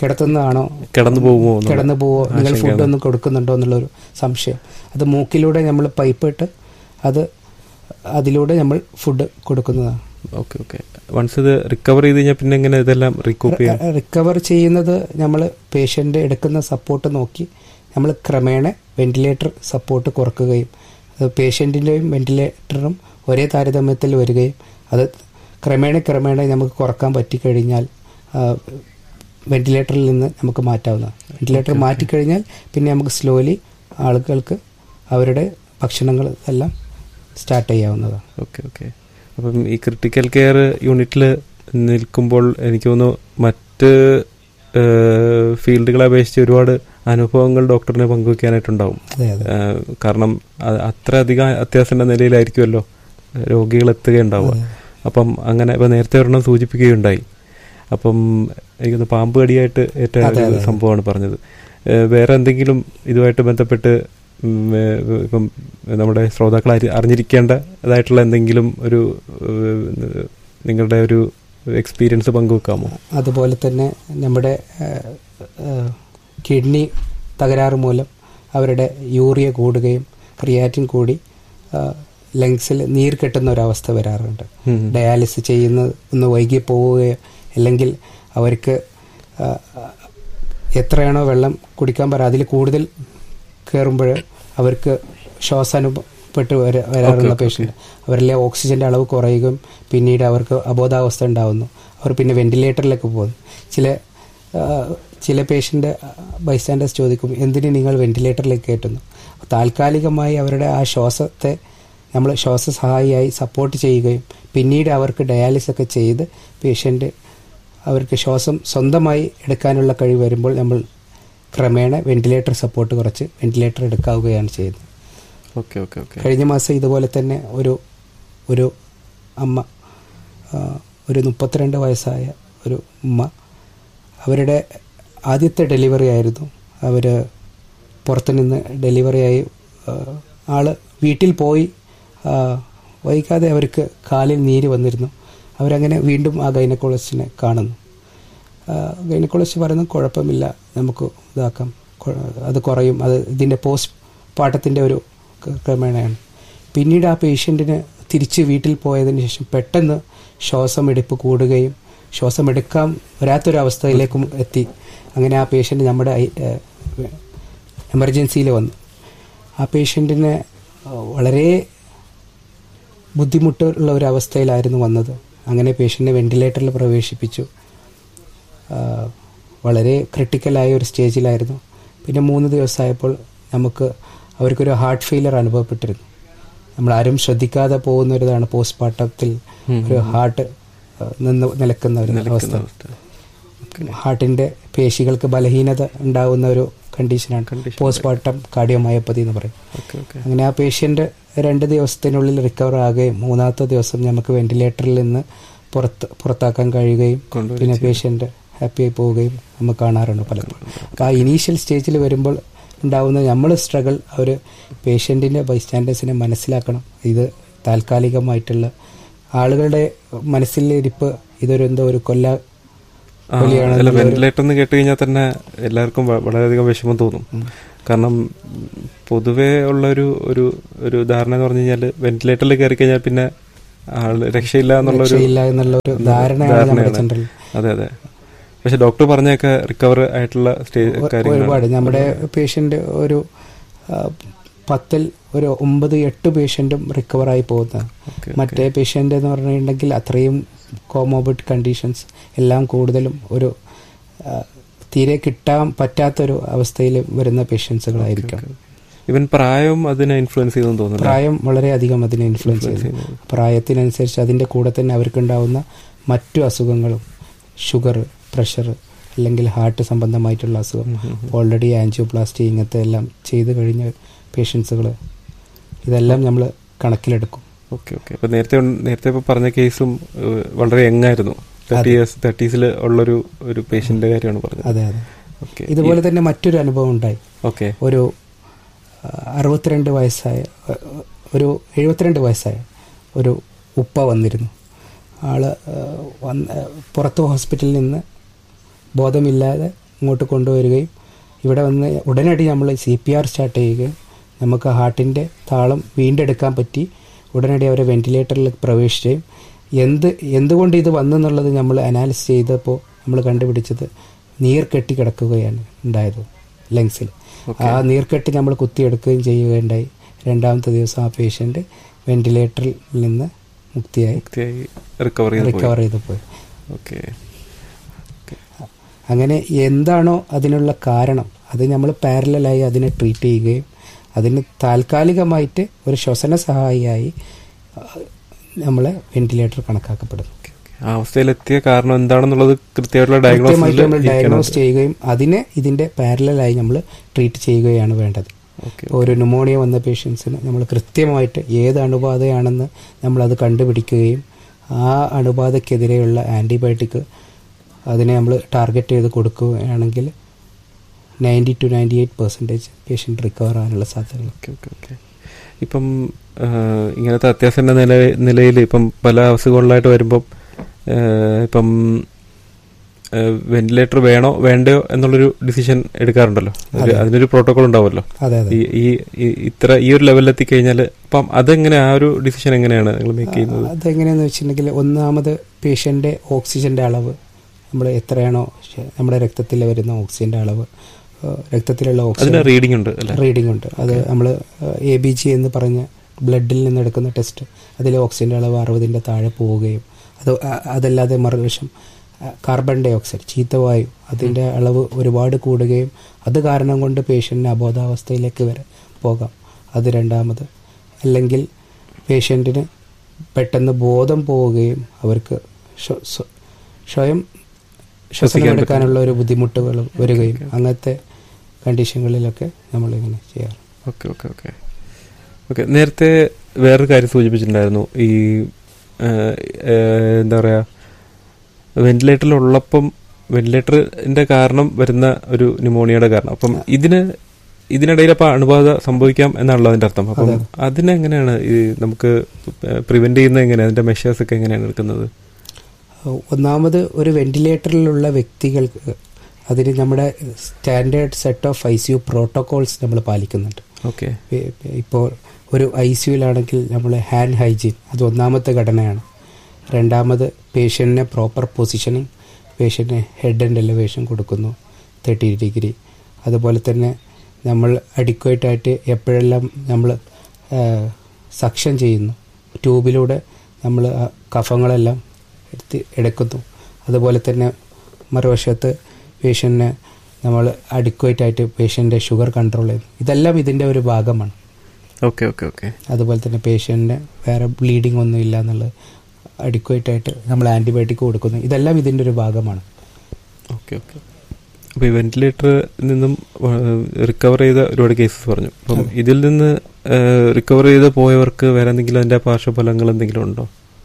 കിടത്തുന്നതാണോ കിടന്നു പോകുമോ എന്നുള്ള കിടന്നു പോവോ നിങ്ങൾ ആശങ്കയാണ്. ഫുഡ് ഒന്നും കൊടുക്കുന്നുണ്ടോ എന്നുള്ളൊരു സംശയം അത് മൂക്കിലൂടെ നമ്മൾ പൈപ്പ് ഇട്ട് അത് അതിലൂടെ നമ്മൾ ഫുഡ് കൊടുക്കുന്നതാണ് ഓക്കെ ഓക്കെ വൺസ് ഇത് റിക്കവർ ചെയ്ത് കഴിഞ്ഞാൽ പിന്നെ എങ്ങനെ ഇതെല്ലാം റിക്കൂപ്പ് ചെയ്യാം റിക്കവർ ചെയ്യുന്നത് നമ്മൾ പേഷ്യൻ്റ് എടുക്കുന്ന സപ്പോർട്ട് നോക്കി നമ്മൾ ക്രമേണ വെന്റിലേറ്റർ സപ്പോർട്ട് കുറക്കുകയും അത് പേഷ്യൻറ്റിൻ്റെയും വെന്റിലേറ്ററും ഒരേ താരതമ്യത്തിൽ വരികയും അത് ക്രമേണ ക്രമേണ നമുക്ക് കുറക്കാൻ പറ്റിക്കഴിഞ്ഞാൽ വെന്റിലേറ്ററിൽ നിന്ന് നമുക്ക് മാറ്റാവുന്നതാണ് വെന്റിലേറ്റർ മാറ്റിക്കഴിഞ്ഞാൽ പിന്നെ നമുക്ക് സ്ലോലി ആളുകൾക്ക് അവരുടെ ഭക്ഷണങ്ങൾ എല്ലാം സ്റ്റാർട്ട് ചെയ്യാവുന്നതാണ് ഓക്കെ ഓക്കെ അപ്പം ഈ ക്രിട്ടിക്കൽ കെയർ യൂണിറ്റിൽ നിൽക്കുമ്പോൾ എനിക്ക് തോന്നുന്നു മറ്റ് ഫീൽഡുകളെ അപേക്ഷിച്ച് ഒരുപാട് അനുഭവങ്ങൾ ഡോക്ടറിനെ പങ്കുവെക്കാനായിട്ടുണ്ടാവും അതെ അതെ ഏഹ് കാരണം അ- അത്ര അധികം അത്യാവശ്യത്തിന്റെ നിലയിലായിരിക്കുമല്ലോ രോഗികൾ എത്തുകയുണ്ടാവുക അപ്പം അങ്ങനെ ഇപ്പൊ നേരത്തെ ഒരെണ്ണം സൂചിപ്പിക്കുകയുണ്ടായി അപ്പം എനിക്കൊന്ന് പാമ്പ് കടിയായിട്ട് ഏറ്റവും അതെ, ഒരു അതെ. സംഭവമാണ് പറഞ്ഞത് ഏഹ് വേറെ എന്തെങ്കിലും ഇതുമായിട്ട് ബന്ധപ്പെട്ട് ഉം, ഏഹ് ഇപ്പം നമ്മുടെ ശ്രോതാക്കൾ അരി- അറിഞ്ഞിരിക്കേണ്ടതായിട്ടുള്ള എന്തെങ്കിലും ഒരു ഏഹ് നിങ്ങളുടെ ഒരു എക്സ്പീരിയൻസ് പങ്കുവെക്കാമോ അതുപോലെ തന്നെ നമ്മുടെ കിഡ്നി തകരാറ് മൂലം അവരുടെ യൂറിയ കൂടുകയും ക്രിയാറ്റിൻ കൂടി ലങ്സിൽ നീർ കെട്ടുന്ന ഒരവസ്ഥ വരാറുണ്ട് ഉം. ഡയാലിസിസ് ചെയ്യുന്നത് ഒന്ന് വൈകി പോവുകയോ അല്ലെങ്കിൽ അവർക്ക് ആ, എത്രയാണോ വെള്ളം കുടിക്കാൻ പറ അതിൽ കൂടുതൽ കയറുമ്പോൾ അവർക്ക് ശ്വാസാനുഭവപ്പെട്ട് വര- വരാറുള്ള പേഷ്യൻ്റ് അവരിലെ ഓക്സിജന്റെ അളവ് കുറയുകയും പിന്നീട് അവർക്ക് അബോധാവസ്ഥ ഉണ്ടാവുന്നു അവർ പിന്നെ വെന്റിലേറ്ററിലേക്ക് പോകുന്നു ചില ആ, ചില പേഷ്യൻ്റ് ബൈസ്റ്റാൻഡേഴ്സ് ചോദിക്കും എന്തിന് നിങ്ങൾ വെന്റിലേറ്ററിലേക്ക് കയറ്റുന്നു താൽക്കാലികമായി അവരുടെ ആ ശ്വാസത്തെ നമ്മൾ ശ്വാസസഹായിയായി സപ്പോർട്ട് ചെയ്യുകയും പിന്നീട് അവർക്ക് ഡയാലിസിസ് ഒക്കെ ചെയ്ത് പേഷ്യൻ്റ് അവർക്ക് ശ്വാസം സ്വന്തമായി എടുക്കാനുള്ള കഴിവ് വരുമ്പോൾ നമ്മൾ ക്രമേണ വെന്റിലേറ്റർ സപ്പോർട്ട് കുറച്ച് വെന്റിലേറ്റർ എടുക്കാവുകയാണ് ചെയ്യുന്നത് ഓക്കെ ഓക്കെ ഓക്കെ കഴിഞ്ഞ മാസം ഇതുപോലെ തന്നെ ഒരു ഒരു അമ്മ ആ, ഒരു മുപ്പത്തിരണ്ട് വയസ്സായ ഒരു ഉമ്മ അവരുടെ ആദ്യത്തെ ഡെലിവറി ആയിരുന്നു അവർ പുറത്തു നിന്ന് ഡെലിവറി ആയി ആ, ആള് വീട്ടിൽ പോയി ആ, വൈകാതെ അവർക്ക് കാലിൽ നീര് വന്നിരുന്നു അവരങ്ങനെ വീണ്ടും ആ ഗൈനക്കോളജിസ്റ്റിനെ കാണുന്നു ഗൈനക്കോളജിസ്റ്റ് പറയുന്നത് കുഴപ്പമില്ല നമുക്ക് ഇതാക്കാം കൊ- അത് കുറയും അത് ഇതിൻ്റെ പോസ്റ്റ് പാട്ടത്തിൻ്റെ ഒരു ക- ക്രമേണയാണ് പിന്നീട് ആ പേഷ്യൻറ്റിന് തിരിച്ച് വീട്ടിൽ പോയതിന് ശേഷം പെട്ടെന്ന് ശ്വാസമെടുപ്പ് കൂടുകയും ശ്വാസമെടുക്കാൻ വരാത്തൊരവസ്ഥയിലേക്കും എത്തി അങ്ങനെ ആ പേഷ്യൻ്റ് നമ്മുടെ എമർജൻസിയിൽ വന്നു ആ പേഷ്യൻറ്റിന് വളരെ ബുദ്ധിമുട്ടുള്ള ഒരു അവസ്ഥയിലായിരുന്നു വന്നത് അങ്ങനെ പേഷ്യൻറ്റിനെ വെന്റിലേറ്ററിൽ പ്രവേശിപ്പിച്ചു ആ, വളരെ ക്രിട്ടിക്കലായ ഒരു സ്റ്റേജിലായിരുന്നു പിന്നെ മൂന്ന് ദിവസമായപ്പോൾ നമുക്ക് അവർക്കൊരു ഹാർട്ട് ഫെയിലർ അനുഭവപ്പെട്ടിരുന്നു നമ്മൾ ആരും ശ്രദ്ധിക്കാതെ പോകുന്ന ഒരു ഇതാണ് പോസ്റ്റ്മോർട്ടത്തിൽ ഒരു ഹാർട്ട് ആ, നിന്ന് നിലക്കുന്ന ഒരു അവസ്ഥ ഹാർട്ടിന്റെ പേശികൾക്ക് ബലഹീനത ഉണ്ടാവുന്ന ഒരു കണ്ടീഷനാണ് പോസ്റ്റ്മോർട്ടം കാർഡിയോമയോപ്പതി എന്ന് പറയും ഓക്കെ ഓക്കെ അങ്ങനെ ആ പേഷ്യന്റ് രണ്ട് ദിവസത്തിനുള്ളിൽ റിക്കവർ ആകുകയും മൂന്നാമത്തെ ദിവസം നമുക്ക് വെന്റിലേറ്ററിൽ നിന്ന് പുറത്ത് പുറത്താക്കാൻ കഴിയുകയും കൊണ്ടുവരികയും പിന്നെ പേഷ്യന്റ് ഹാപ്പി ആയി പോവുകയും നമ്മൾ കാണാറുണ്ട് പലപ്പോഴും അപ്പോൾ ആ ഇനീഷ്യൽ സ്റ്റേജിൽ വരുമ്പോൾ ഉണ്ടാവുന്ന നമ്മൾ സ്ട്രഗിൾ അവർ പേഷ്യൻറ്റിൻ്റെ ബൈസ്റ്റാൻഡേഴ്സിനെ മനസ്സിലാക്കണം ഇത് താൽക്കാലികമായിട്ടുള്ള ആളുകളുടെ മനസ്സിലിരിപ്പ് ഇതൊരു എന്തോ ഒരു കൊല്ല ആ, അല്ല വെന്റിലേറ്റർ എന്ന് കേട്ട് കഴിഞ്ഞാൽ തന്നെ എല്ലാവർക്കും വ- വളരെയധികം വിഷമം തോന്നും കാരണം ഉം, പൊതുവേ ഉള്ള ഒരു ഒരു ഒരു ധാരണ എന്ന് പറഞ്ഞു കഴിഞ്ഞാൽ വെന്റിലേറ്ററിൽ കയറി കഴിഞ്ഞാൽ പിന്നെ ആള് രക്ഷയില്ല എന്നുള്ള ഒരു രക്ഷയില്ല എന്നുള്ള ഒരു ധാരണയാണ് നമ്മുടെ ജനറൽ അതെ അതെ പക്ഷെ ഡോക്ടർ പറഞ്ഞൊക്കെ റിക്കവർ ആയിട്ടുള്ള സ്റ്റേജ് കാര്യങ്ങൾ ഒരുപാട് നമ്മുടെ പേഷ്യന്റ് ഒരു ആ, പത്തിൽ ഒരു ഒമ്പത് എട്ട് പേഷ്യന്റും റിക്കവറായി പോകുന്നതാണ് ഓക്കെ മറ്റേ പേഷ്യൻ്റ് എന്ന് പറഞ്ഞിട്ടുണ്ടെങ്കിൽ അത്രയും കോമോബിഡ് കണ്ടീഷൻസ് എല്ലാം കൂടുതലും ഒരു ആ, തീരെ കിട്ടാൻ പറ്റാത്തൊരു അവസ്ഥയിൽ വരുന്ന പേഷ്യൻസുകളായിരിക്കും ഇവൻ പ്രായവും അതിനെ ഇൻഫ്ലുവൻസ് ചെയ്തെന്ന് തോന്നുന്നു പ്രായം വളരെയധികം അതിനെ ഇൻഫ്ലുവൻസ് ചെയ്യുന്നു പ്രായത്തിനനുസരിച്ച് അതിൻ്റെ കൂടെ തന്നെ അവർക്കുണ്ടാവുന്ന മറ്റു അസുഖങ്ങളും ഷുഗർ പ്രഷർ അല്ലെങ്കിൽ ഹാർട്ട് സംബന്ധമായിട്ടുള്ള അസുഖം ഓൾറെഡി ആൻജിയോപ്ലാസ്റ്റി ഇങ്ങനത്തെ എല്ലാം ചെയ്ത് കഴിഞ്ഞ പേഷ്യൻസുകൾ ഇതെല്ലാം നമ്മൾ കണക്കിലെടുക്കും ഓക്കെ ഓക്കെ അപ്പൊ നേരത്തെ ഉൺ- നേരത്തെ ഇപ്പൊ പറഞ്ഞ കേസും ഏഹ്, വളരെ യങ് ആയിരുന്നു തേർട്ടി ഇയേഴ്സ് തേർട്ടീസിൽ ഉള്ളൊരു ഒരു പേഷ്യന്റിന്റെ കാര്യമാണ് പറഞ്ഞത് അതെ അതെ ഓക്കെ ഇതുപോലെ തന്നെ മറ്റൊരു അനുഭവം ഉണ്ടായി ഓക്കെ ഒരു ആ, അറുപത്തിരണ്ട് വയസ്സായ ആ, ഒരു എഴുപത്തിരണ്ട് വയസ്സായ ഒരു ഉപ്പ വന്നിരുന്നു ആള് ആ, വന്ന് പുറത്ത് ഹോസ്പിറ്റലിൽ നിന്ന് ബോധമില്ലാതെ ഇങ്ങോട്ട് കൊണ്ടുവരികയും ഇവിടെ വന്ന് ഉടനടി നമ്മൾ സി പി ആർ സ്റ്റാർട്ട് ചെയ്യുകയും നമുക്ക് ഹാർട്ടിൻ്റെ താളം വീണ്ടെടുക്കാൻ പറ്റി ഉടനടി അവരെ വെന്റിലേറ്ററിൽ പ്രവേശിക്കുകയും എന്ത് എന്തുകൊണ്ട് ഇത് വന്നെന്നുള്ളത് നമ്മൾ അനാലിസിസ് ചെയ്തപ്പോൾ നമ്മൾ കണ്ടുപിടിച്ചത് നീർ കെട്ടി കിടക്കുകയാണ് ഉണ്ടായത് ലങ്സിൽ ആ നീർക്കെട്ട് നമ്മൾ കുത്തിയെടുക്കുകയും ചെയ്യുകയുണ്ടായി രണ്ടാമത്തെ ദിവസം ആ പേഷ്യൻ്റ് വെന്റിലേറ്ററിൽ നിന്ന് മുക്തിയായി വൃത്തിയായി റിക്കവർ ചെയ്ത് പോയി റിക്കവർ ചെയ്ത് പോയി ഓക്കെ അങ്ങനെ എന്താണോ അതിനുള്ള കാരണം അത് നമ്മൾ പാരലായി അതിനെ ട്രീറ്റ് ചെയ്യുകയും അതിന് താൽക്കാലികമായിട്ട് ഒരു ശ്വസന സഹായിയായി നമ്മളെ വെന്റിലേറ്റർ കണക്കാക്കപ്പെടുന്നു ആ അവസ്ഥയിലെത്തിയ കാരണം എന്താണെന്നുള്ളത് കൃത്യമായിട്ടുള്ള കൃത്യമായിട്ട് നമ്മൾ ഡയഗ്നോസ് ഡയഗ്നോസിൽ ചെയ്യുകയും അതിനെ ഇതിന്റെ പാരലായി നമ്മൾ ട്രീറ്റ് ചെയ്യുകയാണ് വേണ്ടത് ഓക്കെ ഇപ്പോൾ ഒരു ന്യൂമോണിയ വന്ന പേഷ്യൻസിന് നമ്മൾ കൃത്യമായിട്ട് ഏത് അണുബാധയാണെന്ന് നമ്മളത് കണ്ടുപിടിക്കുകയും ആ അണുബാധയ്ക്കെതിരെയുള്ള ആൻറ്റിബയോട്ടിക് അതിനെ നമ്മൾ ടാർഗറ്റ് ചെയ്ത് കൊടുക്കുകയാണെങ്കിൽ ninety to ninety eight percentage patient recover ആകാനുള്ള സാധ്യതകൾ ഓക്കെ ഓക്കെ ഓക്കെ ഇപ്പം ആ, ഇങ്ങനത്തെ അത്യാസന്ന നില നിലയിൽ ഇപ്പം പല അസുഖങ്ങളിലായിട്ട് വരുമ്പം ആ, ഇപ്പം വെന്റിലേറ്റർ വേണോ വേണ്ടയോ എന്നുള്ളൊരു ഡിസിഷൻ എടുക്കാറുണ്ടല്ലോ ഒരു- അതിനൊരു പ്രോട്ടോകോൾ ഉണ്ടാവുമല്ലോ അതെ അതെ ഈ ഈ ഈ- ഇത്ര ഈ ഒരു ലെവലിൽ എത്തിക്കഴിഞ്ഞാൽ അപ്പം അതെങ്ങനെ ആ ഒരു ഡിസിഷൻ എങ്ങനെയാണ് നിങ്ങൾ മേക്ക് ചെയ്യുന്നത് അതെങ്ങനെയാണെന്ന് വെച്ചിട്ടുണ്ടെങ്കിൽ ഒന്നാമത് പേഷ്യൻ്റെ ഓക്സിജൻ്റെ അളവ് നമ്മൾ എത്രയാണോ ശ- നമ്മുടെ രക്തത്തിൽ വരുന്ന ഓക്സിജൻ്റെ അളവ് ഏഹ് രക്തത്തിലുള്ള ഓക്സിജൻ അതിന് റീഡിംഗ് ഉണ്ട് അല്ലേ റീഡിംഗ് ഉണ്ട് അത് നമ്മൾ എ ബി ജി എന്ന് പറഞ്ഞ ബ്ലഡിൽ നിന്ന് എടുക്കുന്ന ടെസ്റ്റ് അതിലെ ഓക്സിജൻ്റെ അളവ് അറുപതിൻ്റെ താഴെ പോവുകയും അത് അ- അതല്ലാതെ മറുവശം അ, കാർബൺ ഡൈ ഓക്സൈഡ് ചീത്തവായു അതിൻ്റെ അളവ് ഒരുപാട് കൂടുകയും അത് കാരണം കൊണ്ട് പേഷ്യൻറ്റിന് അബോധാവസ്ഥയിലേക്ക് വരെ പോകാം അത് രണ്ടാമത് അല്ലെങ്കിൽ പേഷ്യൻറ്റിന് പെട്ടെന്ന് ബോധം പോവുകയും അവർക്ക് ശ്വ- സ്വ- സ്വയം ശ്വസനം എടുക്കാനുള്ള ഒരു ബുദ്ധിമുട്ടുകൾ വരികയും അങ്ങനത്തെ കണ്ടീഷനുകളിലൊക്കെ നമ്മളിങ്ങനെ ചെയ്യാറ് ഓക്കെ ഓക്കെ ഓക്കെ ഓക്കെ നേരത്തെ വേറൊരു കാര്യം സൂചിപ്പിച്ചിട്ടുണ്ടായിരുന്നു ഈ ആ, ആ, എന്താ പറയുക വെന്റിലേറ്ററിലുള്ളപ്പം വെന്റിലേറ്ററിന്റെ കാരണം വരുന്ന ഒരു ന്യൂമോണിയയുടെ കാരണം അപ്പം ഇതിന് ഇതിനിടയിൽ അപ്പം അണുബാധ സംഭവിക്കാം എന്നാണല്ലോ അതിന്റെ അർത്ഥം അപ്പം അതിനെങ്ങനെയാണ് ഈ നമുക്ക് പ്രിവെന്റ് ചെയ്യുന്നത് എങ്ങനെയാണ് അതിന്റെ മെഷേഴ്സ് ഒക്കെ എങ്ങനെയാണ് എടുക്കുന്നത് ഒന്നാമത് ഒരു വെന്റിലേറ്ററിലുള്ള വ്യക്തികൾക്ക് അതിന് നമ്മുടെ standard set of I C U protocols നമ്മൾ പാലിക്കുന്നുണ്ട് ഓക്കെ ഇ- ഇപ്പോൾ ഒരു ഐ സിയുലാണെങ്കിൽ നമ്മൾ ഹാൻഡ് ഹൈജീൻ അത് ഒന്നാമത്തെ ഘടനയാണ് രണ്ടാമത് പേഷ്യൻറ്റിനെ പ്രോപ്പർ പൊസിഷനിങ് പേഷ്യൻറ്റിന് ഹെഡ് ആൻഡ് എലിവേഷൻ കൊടുക്കുന്നു തേർട്ടി ഡിഗ്രി അതുപോലെ തന്നെ നമ്മൾ adequate ആയിട്ട് എപ്പോഴെല്ലാം നമ്മൾ സക്ഷൻ ചെയ്യുന്നു ട്യൂബിലൂടെ നമ്മൾ ആ കഫങ്ങളെല്ലാം എടുത്ത് എടുക്കുന്നു അതുപോലെ തന്നെ മറുവശത്ത് പേഷ്യൻറ്റിനെ നമ്മൾ അഡിക്വേറ്റ് ആയിട്ട് പേഷ്യൻ്റെ ഷുഗർ കൺട്രോൾ ചെയ്യുന്നു ഇതെല്ലാം ഇതിൻ്റെ ഒരു ഭാഗമാണ് ഓക്കെ ഓക്കെ ഓക്കെ അതുപോലെ തന്നെ പേഷ്യൻറ്റിന് വേറെ ബ്ലീഡിംഗ് ഒന്നും ഇല്ല എന്നുള്ളത് അഡിക്വേറ്റ് ആയിട്ട് നമ്മൾ ആൻറ്റിബയോട്ടിക് കൊടുക്കുന്നു ഇതെല്ലാം ഇതിൻ്റെ ഒരു ഭാഗമാണ് ഓക്കെ ഓക്കെ അപ്പോൾ ഈ വെന്റിലേറ്ററിൽ നിന്നും റിക്കവർ ചെയ്ത ഒരുപാട് കേസസ് പറഞ്ഞു അപ്പം ഇതിൽ നിന്ന് റിക്കവർ ചെയ്ത് പോയവർക്ക് വേറെ എന്തെങ്കിലും അതിന്റെ പാർശ്വഫലങ്ങൾ എന്തെങ്കിലും ഉണ്ടോ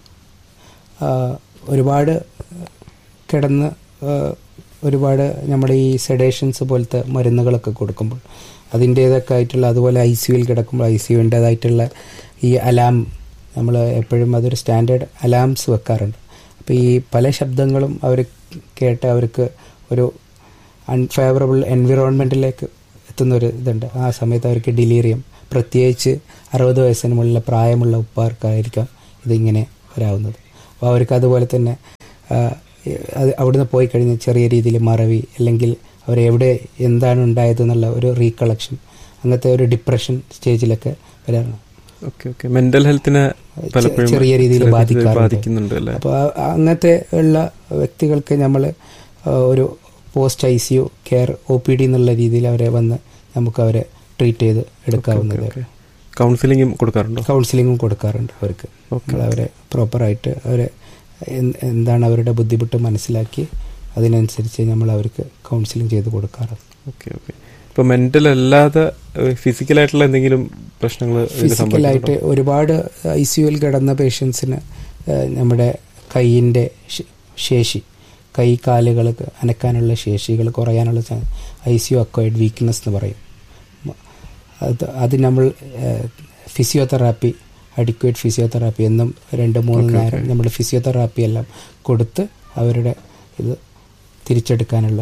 ആ, ഒരുപാട് കിടന്ന് ആ, ഒരുപാട് നമ്മുടെ ഈ സെഡേഷൻസ് പോലത്തെ മരുന്നുകളൊക്കെ കൊടുക്കുമ്പോൾ അതിൻ്റേതൊക്കെ ആയിട്ടുള്ള അതുപോലെ ഐ സിയുവിൽ കിടക്കുമ്പോൾ ഐ സിയുൻ്റേതായിട്ടുള്ള ഈ അലാം നമ്മൾ എപ്പോഴും അതൊരു സ്റ്റാൻഡേർഡ് അലാംസ് വെക്കാറുണ്ട് അപ്പോൾ ഈ പല ശബ്ദങ്ങളും അവർ കേട്ട് അവർക്ക് ഒരു അൺഫേവറബിൾ എൻവിറോൺമെൻറ്റിലേക്ക് എത്തുന്ന ഒരു ഇതുണ്ട് ആ സമയത്ത് അവർക്ക് ഡിലീറിയം പ്രത്യേകിച്ച് അറുപത് വയസ്സിന് മുകളിലെ പ്രായമുള്ള ഉപ്പാർക്കായിരിക്കാം ഇതിങ്ങനെ വരാവുന്നത് അപ്പോൾ അവർക്ക് അതുപോലെ തന്നെ ആ, അത് അവിടുന്ന് പോയി കഴിഞ്ഞ് ചെറിയ രീതിയിൽ മറവി അല്ലെങ്കിൽ അവരെവിടെ എന്താണ് ഉണ്ടായത് എന്നുള്ള ഒരു റീകളക്ഷൻ അങ്ങനത്തെ ഒരു ഡിപ്രഷൻ സ്റ്റേജിലൊക്കെ വരാറുണ്ട് ഓക്കെ ഓക്കെ മെന്റൽ ഹെൽത്തിനെ പലപ്പോഴും ചെറിയ രീതിയിൽ ചെറിയ ബാധിക്കാറുണ്ട്. ബാധിക്കുന്നുണ്ട് അല്ലേ അപ്പോൾ അങ്ങനത്തെ ഉള്ള വ്യക്തികൾക്ക് നമ്മൾ ഒരു post I C U care O P D എന്നുള്ള രീതിയിൽ അവരെ വന്ന് നമുക്ക് അവരെ ട്രീറ്റ് ചെയ്ത് എടുക്കാവുന്നത് കൗൺസിലിംഗും കൊടുക്കാറുണ്ടോ കൗൺസിലിങ്ങും കൊടുക്കാറുണ്ട് അവർക്ക് ഓക്കെ നമ്മൾ അവരെ പ്രോപ്പറായിട്ട് അവരെ എന്ത് എന്താണ് അവരുടെ ബുദ്ധിമുട്ട് മനസ്സിലാക്കി അതിനനുസരിച്ച് നമ്മൾ അവർക്ക് കൗൺസിലിംഗ് ചെയ്ത് കൊടുക്കാറുണ്ട് ഓക്കെ ഓക്കെ ഇപ്പൊ മെന്റൽ അല്ലാതെ ഫിസിക്കലായിട്ടുള്ള എന്തെങ്കിലും പ്രശ്നങ്ങൾ ഫിസിക്കലായിട്ട് ഒരുപാട് ഐ സി യുവിൽ കിടന്ന പേഷ്യൻസിന് നമ്മുടെ കൈയിൻ്റെ ശേഷി കൈ കാലുകൾ അനക്കാനുള്ള ശേഷികൾ കുറയാനുള്ള I C U acquired weakness എന്ന് പറയും മ- അത് അത് നമ്മൾ ഫിസിയോതെറാപ്പി അഡിക്വേറ്റ് ഫിസിയോതെറാപ്പി എന്നും രണ്ട് മൂന്ന് നേരം നമ്മൾ ഫിസിയോതെറാപ്പി എല്ലാം കൊടുത്ത് അവരുടെ ഇത് തിരിച്ചെടുക്കാനുള്ള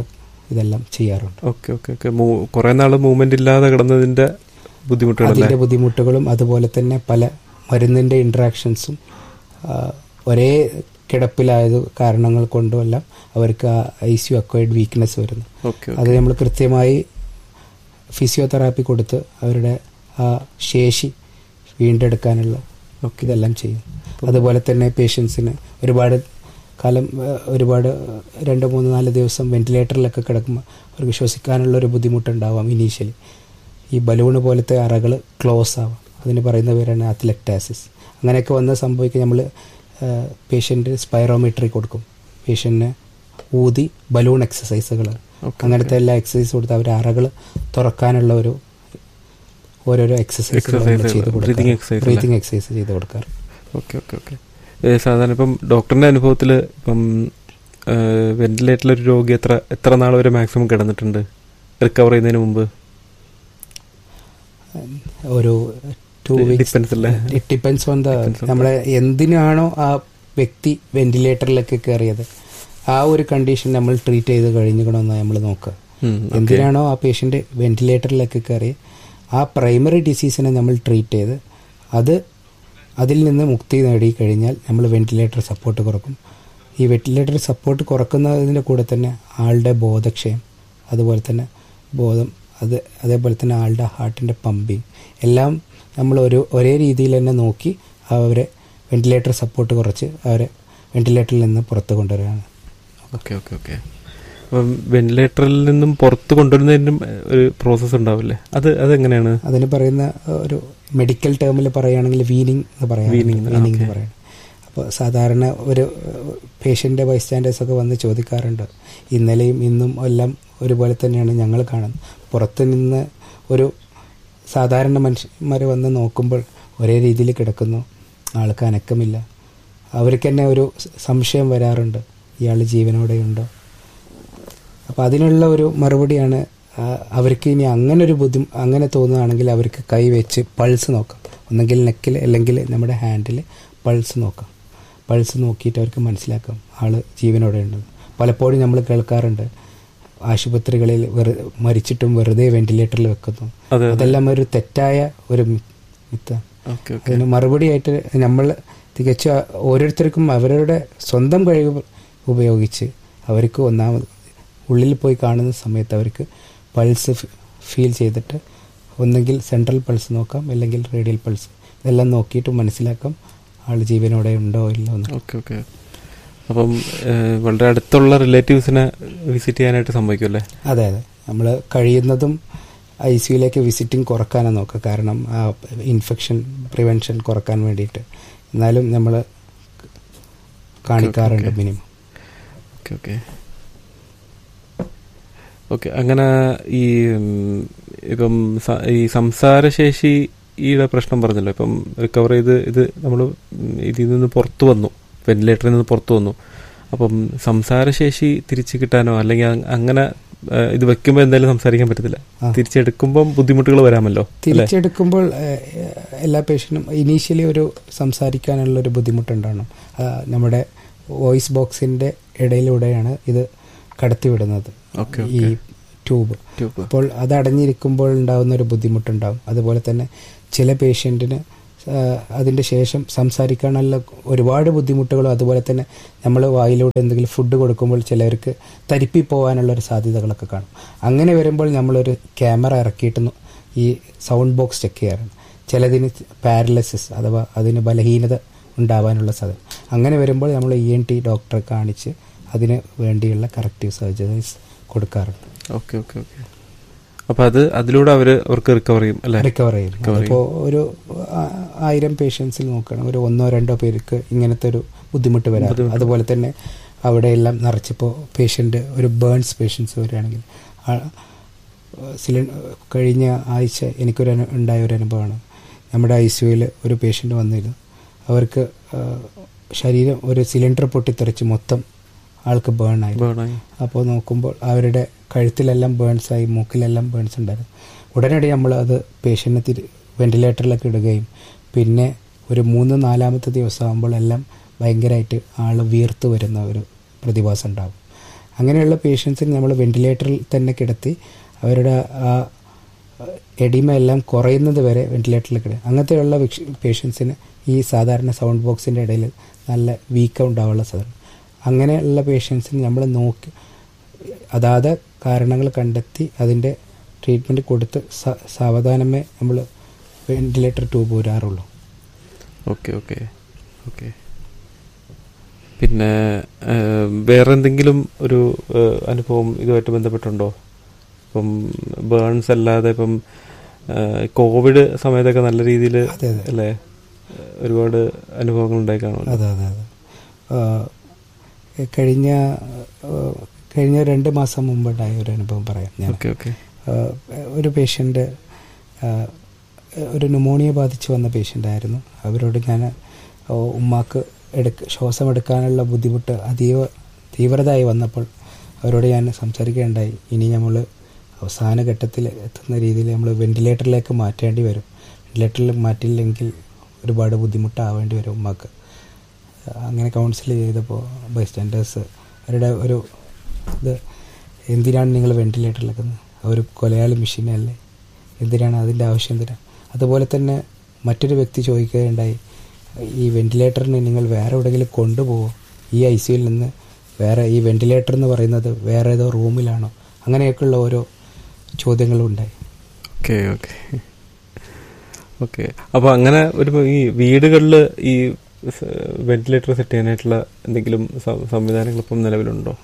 ഇതെല്ലാം ചെയ്യാറുണ്ട് ഓക്കെ ഓക്കെ ഓക്കെ കുറെ നാള് മൂവ്മെന്റ് ഇല്ലാതെ കിടന്നതിന്റെ ബുദ്ധിമുട്ടുകളല്ലേ അതിൻ്റെ ബുദ്ധിമുട്ടുകളും അതുപോലെ തന്നെ പല മരുന്നിൻ്റെ ഇൻട്രാക്ഷൻസും ഒരേ കിടപ്പിലായത് കാരണങ്ങൾ കൊണ്ടുമെല്ലാം അവർക്ക് I C U acquired weakness വരുന്നു ഓക്കെ അത് നമ്മൾ കൃത്യമായി ഫിസിയോതെറാപ്പി കൊടുത്ത് അവരുടെ ആ ശേഷി വീണ്ടെടുക്കാനുള്ള ഒക്കെ ഇതെല്ലാം ചെയ്യും അതുപോലെ തന്നെ പേഷ്യൻസിന് ഒരുപാട് കാലം ആ, ഒരുപാട് രണ്ട് മൂന്ന് നാല് ദിവസം വെന്റിലേറ്ററിലൊക്കെ കിടക്കുമ്പോൾ അവർക്ക് ശ്വസിക്കാനുള്ള ഒരു ബുദ്ധിമുട്ടുണ്ടാവാം ഇനീഷ്യലി ഈ ബലൂണ് പോലത്തെ അറകൾ ക്ലോസ് ആവാം അതിന് പറയുന്ന പേരാണ് അത്ലക്ടാസിസ് അങ്ങനെയൊക്കെ വന്ന് സംഭവിക്കുക നമ്മൾ പേഷ്യൻ്റ് സ്പൈറോമെട്രി കൊടുക്കും പേഷ്യൻറ്റിന് ഊതി ബലൂൺ എക്സസൈസുകൾ അങ്ങനത്തെ എല്ലാ എക്സസൈസ് കൊടുത്ത് അവർ അറകൾ തുറക്കാനുള്ള ഒരു ഓരോരോ എക്സസൈസ് Exercise, ചെയ്ത് breathing exercise അല്ലേ? ബ്രീതിങ് എക്സസൈസ് ചെയ്ത് കൊടുക്കാറ് ഓക്കെ ഓക്കെ ഓക്കെ സാധാരണ ഇപ്പം ഡോക്ടറിന്റെ അനുഭവത്തിൽ ഇപ്പം വെന്റിലേറ്ററിൽ ഒരു രോഗി എത്ര എത്ര നാൾ വരെ മാക്സിമം കിടന്നിട്ടുണ്ട് റിക്കവർ ചെയ്യുന്നതിന് മുമ്പ് ഒരു ടു It വീക്സ് depends അല്ലേ? It depends on the Depends on the- നമ്മളെ എന്തിനാണോ ആ വ്യക്തി വെന്റിലേറ്ററിലൊക്കെ കയറിയത് ആ ഒരു കണ്ടീഷൻ നമ്മൾ ട്രീറ്റ് ചെയ്ത് കഴിഞ്ഞിക്കണമെന്ന് നമ്മൾ നോക്കുക ഉം, okay. എന്തിനാണോ ആ പേഷ്യൻ്റ് വെന്റിലേറ്ററിലൊക്കെ കയറി ആ പ്രൈമറി ഡിസീസിനെ നമ്മൾ ട്രീറ്റ് ചെയ്ത് അത് അതിൽ നിന്ന് മുക്തി നേടി കഴിഞ്ഞാൽ നമ്മൾ വെന്റിലേറ്റർ സപ്പോർട്ട് കുറക്കും ഈ വെന്റിലേറ്റർ സപ്പോർട്ട് കുറക്കുന്നതിൻ്റെ കൂടെ തന്നെ ആളുടെ ബോധക്ഷയം അതുപോലെ തന്നെ ബോധം അത് അതേപോലെ തന്നെ ആളുടെ ഹാർട്ടിൻ്റെ പമ്പിങ് എല്ലാം നമ്മൾ ഒരു ഒരേ രീതിയിൽ തന്നെ നോക്കി അവരെ വെന്റിലേറ്റർ സപ്പോർട്ട് കുറച്ച് അവരെ വെന്റിലേറ്ററിൽ നിന്ന് പുറത്ത് കൊണ്ടുവരികയാണ് ഓക്കെ ഓക്കെ ഓക്കെ അപ്പം വെന്റിലേറ്ററിൽ നിന്നും പുറത്ത് കൊണ്ടുവരുന്നതിനും ഏഹ്, ഒരു പ്രോസസ്സ് ഉണ്ടാവില്ലേ അത് അതെങ്ങനെയാണ് അതിന് പറയുന്ന ഒരു മെഡിക്കൽ ടേമിൽ പറയുകയാണെങ്കിൽ വീനിങ് എന്ന് പറയാം Weaning, വീനിങ് എന്ന് okay. പറയണം അപ്പോൾ സാധാരണ ഒരു പേഷ്യൻ്റെ ബൈസ്റ്റാൻഡേഴ്സ് ഒക്കെ വന്ന് ചോദിക്കാറുണ്ട് ഇന്നലെയും ഇന്നും എല്ലാം ഒരുപോലെ തന്നെയാണ് ഞങ്ങൾ കാണുന്നത് പുറത്ത് നിന്ന് ഒരു സാധാരണ മനുഷ്യന്മാർ വന്ന് നോക്കുമ്പോൾ ഒരേ രീതിയിൽ കിടക്കുന്നു ആൾക്ക് അനക്കമില്ല അവർക്ക് തന്നെ ഒരു സംശയം വരാറുണ്ട് ഇയാൾ ജീവനോടെയുണ്ടോ അപ്പോൾ അതിനുള്ള ഒരു മറുപടിയാണ് ആ, അവർക്ക് ഇനി അങ്ങനെ ഒരു ബുദ്ധി അങ്ങനെ തോന്നുകയാണെങ്കിൽ അവർക്ക് കൈ വെച്ച് പൾസ് നോക്കാം ഒന്നെങ്കിൽ നെക്കിൽ അല്ലെങ്കിൽ നമ്മുടെ ഹാൻഡിൽ പൾസ് നോക്കാം പൾസ് നോക്കിയിട്ട് അവർക്ക് മനസ്സിലാക്കാം ആള് ജീവനോടെ ഉണ്ടെന്ന് പലപ്പോഴും നമ്മൾ കേൾക്കാറുണ്ട് ആശുപത്രികളിൽ വെറു മരിച്ചിട്ടും വെറുതെ വെന്റിലേറ്ററിൽ വെക്കുന്നു അതെ അതെല്ലാം ഒരു തെറ്റായ ഒരു മി- മിത്താണ് ഓക്കെ ഓക്കെ അതിന് മറുപടിയായിട്ട് നമ്മൾ തികച്ചും ഓരോരുത്തർക്കും അവരുടെ സ്വന്തം കഴിവ് ഉപയോഗിച്ച് അവർക്ക് ഒന്നാമത് ഉള്ളിൽ പോയി കാണുന്ന സമയത്ത് അവർക്ക് പൾസ് ഫീൽ ചെയ്തിട്ട് ഒന്നെങ്കിൽ സെൻട്രൽ പൾസ് നോക്കാം അല്ലെങ്കിൽ റേഡിയൽ പൾസ് ഇതെല്ലാം നോക്കിയിട്ട് മനസ്സിലാക്കാം ആൾ ജീവനോടെ ഉണ്ടോ ഇല്ലോ എന്ന് ഓക്കെ ഓക്കെ അപ്പം ഏഹ്, വളരെ അടുത്തുള്ള റിലേറ്റീവ്സിനെ വിസിറ്റ് ചെയ്യാനായിട്ട് സമ്മതിക്കുമല്ലേ അതെ അതെ നമ്മൾ കഴിയുന്നതും ഐ സിയിലേക്ക് വിസിറ്റിംഗ് കുറക്കാനാണ് നോക്കുക കാരണം ആ ഇൻഫെക്ഷൻ പ്രിവെൻഷൻ കുറക്കാൻ വേണ്ടിയിട്ട് എന്നാലും നമ്മൾ കാണിക്കാറുണ്ട് okay. Minimum okay okay okay അങ്ങനെ ഈ ഉം, ഇപ്പം സ- ഈ സംസാരശേഷിയുടെ പ്രശ്നം പറഞ്ഞല്ലോ ഇപ്പം റിക്കവർ ചെയ്ത് ഇത് നമ്മൾ ഇതിൽ നിന്ന് പുറത്തു വന്നു വെന്റിലേറ്ററിൽ നിന്ന് പുറത്തു വന്നു അപ്പം സംസാരശേഷി തിരിച്ചു കിട്ടാനോ അല്ലെങ്കിൽ അ- അങ്ങനെ ആ, ഇത് വെക്കുമ്പോൾ എന്തായാലും സംസാരിക്കാൻ പറ്റത്തില്ല ആ. തിരിച്ചെടുക്കുമ്പം ബുദ്ധിമുട്ടുകൾ വരാമല്ലോ അല്ലേ തിരിച്ചെടുക്കുമ്പോൾ ഏഹ്, എല്ലാ പേഷ്യനും ഇനീഷ്യലി ഒരു സംസാരിക്കാനുള്ള ഒരു ബുദ്ധിമുട്ടുണ്ടാകണം ആ, നമ്മുടെ വോയിസ് ബോക്സിന്റെ ഇടയിലൂടെയാണ് ഇത് കടത്തിവിടുന്നത് ഓക്കെ ഈ ഓക്കെ ട്യൂബ് ട്യൂബ് അപ്പോൾ അത് അടഞ്ഞിരിക്കുമ്പോൾ ഉണ്ടാകുന്ന ഒരു ബുദ്ധിമുട്ടുണ്ടാകും അതുപോലെ തന്നെ ചില പേഷ്യൻറ്റിന് അതിൻ്റെ ശേഷം സംസാരിക്കാനുള്ള ഒരുപാട് ബുദ്ധിമുട്ടുകളും അതുപോലെ തന്നെ നമ്മൾ വായിലൂടെ എന്തെങ്കിലും ഫുഡ് കൊടുക്കുമ്പോൾ ചിലർക്ക് തരിപ്പി പോകാനുള്ള ഒരു സാധ്യതകളൊക്കെ കാണും അങ്ങനെ വരുമ്പോൾ നമ്മളൊരു ക്യാമറ ഇറക്കിയിട്ട് നോ- ഈ സൗണ്ട് ബോക്സ് ചെക്ക് ചെയ്യാറുണ്ട് ചിലതിന് പാരലസിസ് അഥവാ അതിന് ബലഹീനത ഉണ്ടാവാനുള്ള സാധ്യത അങ്ങനെ വരുമ്പോൾ നമ്മൾ ഇ എൻ ടി ഡോക്ടറെ കാണിച്ച് അതിന് വേണ്ടിയുള്ള കറക്റ്റീവ് സർജറീസ് കൊടുക്കാറുണ്ട് ഓക്കെ ഓക്കെ ഓക്കെ അപ്പൊ അത് അതിലൂടെ അവര് അവർക്ക് റിക്കവർ ചെയ്യും അല്ലെ റിക്കവർ ചെയ്യും Recover അപ്പോൾ ഒരു ആ- ആയിരം പേഷ്യൻസിൽ നോക്കണം ഒരു ഒന്നോ രണ്ടോ പേർക്ക് ഇങ്ങനത്തെ ഒരു ബുദ്ധിമുട്ട് വരാം ബുദ്ധിമുട്ട്. അതുപോലെ തന്നെ അവിടെയെല്ലാം നിറച്ചിപ്പോൾ പേഷ്യൻ്റ് ഒരു ബേൺസ് പേഷ്യൻസ് വരികയാണെങ്കിൽ സിലി കഴിഞ്ഞ ആഴ്ച എനിക്കൊരു അനു- ഉണ്ടായ ഒരു അനുഭവമാണ് നമ്മുടെ ഐ സിയുയിൽ ഒരു പേഷ്യൻ്റ് വന്നിരുന്നു അവർക്ക് ആ, ശരീരം ഒരു സിലിണ്ടർ പൊട്ടിത്തെറിച്ച് മൊത്തം ആൾക്ക് ബേൺ ആയി ബേണായി അപ്പോൾ നോക്കുമ്പോൾ അവരുടെ കഴുത്തിലെല്ലാം ബേൺസ് ആയി മൂക്കിലെല്ലാം ബേൺസ് ഉണ്ടായിരുന്നു ഉടനടി നമ്മൾ അത് പേഷ്യൻറ്റിനെ തിരി വെന്റിലേറ്ററിലൊക്കെ ഇടുകയും പിന്നെ ഒരു മൂന്ന് നാലാമത്തെ ദിവസം ആകുമ്പോൾ എല്ലാം ഭയങ്കരമായിട്ട് ആൾ വീർത്ത് വരുന്ന ഒരു പ്രതിഭാസം ഉണ്ടാകും അങ്ങനെയുള്ള പേഷ്യൻസിന് നമ്മൾ വെന്റിലേറ്ററിൽ തന്നെ കിടത്തി അവരുടെ ആ എഡിമ എല്ലാം കുറയുന്നത് വരെ വെന്റിലേറ്ററിൽ കിട അങ്ങനത്തെയുള്ള പേഷ്യൻസിന് ഈ സാധാരണ സൗണ്ട് ബോക്സിൻ്റെ ഇടയിൽ നല്ല വീക്കം ഉണ്ടാവാനുള്ള സാധാരണ അങ്ങനെയുള്ള പേഷ്യൻസിന് നമ്മൾ നോക്കി അതാത് കാരണങ്ങൾ കണ്ടെത്തി അതിൻ്റെ ട്രീറ്റ്മെൻറ്റ് കൊടുത്ത് സ- സാവധാനമേ നമ്മൾ വെന്റിലേറ്റർ ട്യൂബ് ഊരാറുള്ളൂ ഓക്കെ ഓക്കെ ഓക്കെ പിന്നെ ഏഹ്, വേറെ എന്തെങ്കിലും ഒരു ഏഹ്, അനുഭവം ഇതുമായിട്ട് ബന്ധപ്പെട്ടുണ്ടോ ഇപ്പം ബേൺസ് അല്ലാതെ ഇപ്പം ഏഹ്, കോവിഡ് സമയത്തൊക്കെ നല്ല രീതിയിൽ അതെ അതെ അല്ലേ ഒരുപാട് അനുഭവങ്ങൾ ഉണ്ടായി കാണുമല്ലോ അതെ അതെ അതെ ആ, കഴിഞ്ഞ ആ, കഴിഞ്ഞ രണ്ട് മാസം മുമ്പുണ്ടായ ഒരു അനുഭവം പറയാം ഞാൻ ഓക്കെ ഓക്കെ ആ, ഒരു പേഷ്യൻ്റ് ഒരു ന്യൂമോണിയ ബാധിച്ച് വന്ന പേഷ്യൻ്റ് ആയിരുന്നു അവരോട് ഞാൻ ആ, ഉമ്മാക്ക് എടുക്ക ശ്വാസം എടുക്കാനുള്ള ബുദ്ധിമുട്ട് അതീവ തീവ്രതയായി വന്നപ്പോൾ അവരോട് ഞാൻ സംസാരിക്കുകയുണ്ടായി ഇനി നമ്മൾ അവസാന ഘട്ടത്തിൽ എത്തുന്ന രീതിയിൽ നമ്മൾ വെന്റിലേറ്ററിലേക്ക് മാറ്റേണ്ടി വരും വെന്റിലേറ്ററിൽ മാറ്റിയില്ലെങ്കിൽ ഒരുപാട് ബുദ്ധിമുട്ടാവേണ്ടി വരും ഉമ്മാക്ക് അങ്ങനെ കൗൺസിൽ ചെയ്തപ്പോൾ ബൈസ്റ്റാൻഡേഴ്സ് അവരുടെ ഒരു ഇത് എന്തിനാണ് നിങ്ങൾ വെന്റിലേറ്ററിലെക്കുന്നത് ഒരു കൊലയാളി മെഷീനല്ലേ എന്തിനാണ് അതിൻ്റെ ആവശ്യം എന്തിനാണ് അതുപോലെ തന്നെ മറ്റൊരു വ്യക്തി ചോദിക്കുകയുണ്ടായി ഈ വെന്റിലേറ്ററിന് നിങ്ങൾ വേറെ എവിടെയെങ്കിലും കൊണ്ടുപോകുമോ ഈ ഐ സിയിൽ നിന്ന് വേറെ ഈ വെന്റിലേറ്റർ എന്ന് പറയുന്നത് വേറെ ഏതോ റൂമിലാണോ അങ്ങനെയൊക്കെയുള്ള ഓരോ ചോദ്യങ്ങളും ഉണ്ടായി ഓക്കെ ഓക്കെ ഓക്കെ അപ്പോൾ അങ്ങനെ ഒരു ഈ വീടുകളിൽ ഈ വെന്റിലേറ്റർ സെറ്റ് ചെയ്യാനായിട്ടുള്ള എന്തെങ്കിലും സം- സംവിധാനങ്ങൾ ഇപ്പം നിലവിലുണ്ടോ